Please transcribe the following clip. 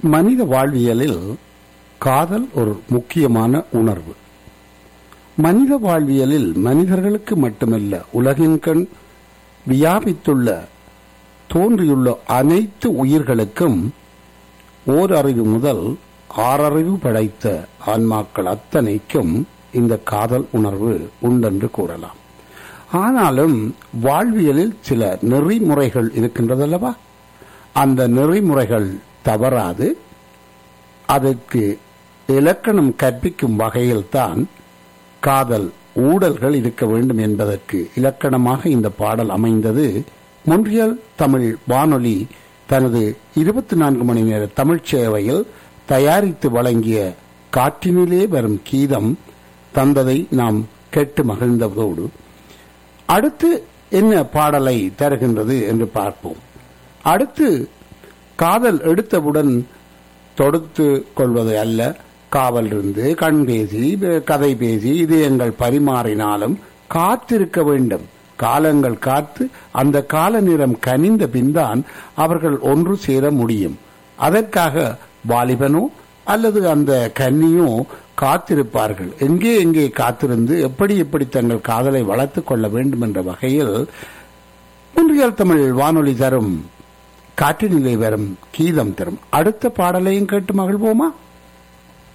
மனித வாழ்வியலில் காதல் ஒரு முக்கியமான உணர்வு மனித வாழ்வியலில் மனிதர்களுக்கு மட்டுமல்ல உலகின் கண் வியாபித்துள்ள தோன்றியுள்ள அனைத்து உயிர்களுக்கும் ஓரறிவு முதல் ஆறறிவு படைத்த ஆன்மாக்கள் அத்தனைக்கும் இந்த காதல் உணர்வு உண்டென்று கூறலாம் ஆனாலும் வாழ்வியலில் சில நெறிமுறைகள் இருக்கின்றதல்லவா அந்த நெறிமுறைகள் தவறாது அதற்கு இலக்கணம் கற்பிக்கும் வகையில்தான் காதல் ஊடல்கள் இருக்க வேண்டும் என்பதற்கு இலக்கணமாக இந்த பாடல் அமைந்தது மொன்றியல் தமிழ் வானொலி தனது இருபத்தி நான்கு மணி நேர தமிழ்ச் சேவையில் தயாரித்து வழங்கிய காற்றினிலே வரும் கீதம் தந்ததை நாம் கேட்டு மகிழ்ந்ததோடு அடுத்து என்ன பாடலை தருகின்றது என்று பார்ப்போம் அடுத்து காதல் எடுத்தவுடன் தொடுத்து கொள்வது அல்ல காவல் இருந்து கண் பேசி கதை பேசி இதயங்கள் பரிமாறினாலும் காத்திருக்க வேண்டும் காலங்கள் காத்து அந்த கால நேரம் கனிந்த பின்தான் அவர்கள் ஒன்று சேர முடியும் அதற்காக வாலிபனோ அல்லது அந்த கன்னியோ காத்திருப்பார்கள் எங்கே எங்கே காத்திருந்து எப்படி எப்படி தங்கள் காதலை வளர்த்துக் கொள்ள வேண்டும் என்ற வகையில் ஒன்றியல் தமிழ் வானொலி தரும் காற்றினிலை வரும் கீதம் தரும் அடுத்த பாடலையும் கேட்டு மகிழ்வோமா